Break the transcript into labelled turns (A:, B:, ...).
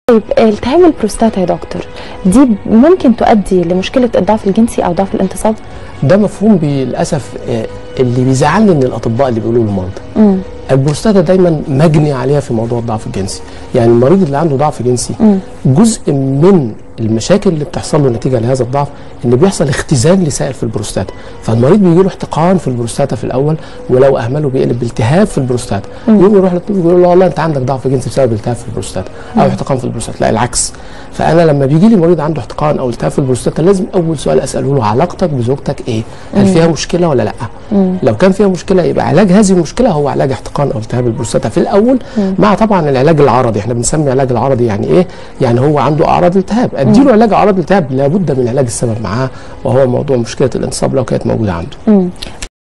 A: طيب التهاب البروستاتا يا دكتور دي ممكن تؤدي لمشكله الضعف الجنسي او ضعف الانتصاب
B: ده مفهوم للاسف آه، اللي بيزعلني من الاطباء اللي بيقولوا له مرضى
A: امم
B: البروستاتا دايما مجني عليها في موضوع الضعف الجنسي يعني المريض اللي عنده ضعف جنسي
A: مم.
B: جزء من المشاكل اللي بتحصل له نتيجه لهذا الضعف ان بيحصل اختزال لسائل في البروستاتا فالمريض بيجي له احتقان في البروستاتا في الاول ولو اهمله بيقلب بالتهاب في البروستاتا يقوم يروح للطبيب يقول له والله انت عندك ضعف جنسي بسبب التهاب في البروستاتا او احتقان في البروستاتا لا العكس فانا لما بيجي لي مريض عنده احتقان او التهاب في البروستاتا لازم اول سؤال اساله له علاقتك بزوجتك ايه هل فيها مشكله ولا لا لو كان فيها مشكله يبقى علاج هذه المشكله هو علاج احتقان او التهاب البروستاتا في الاول مع طبعا العلاج العرضي احنا بنسمي العلاج العرضي يعني ايه يعني هو عنده اعراض التهاب اديله علاج اعراض التهاب لابد من علاج السبب معاه وهو موضوع مشكله الانتصاب لو كانت موجوده عنده
A: امم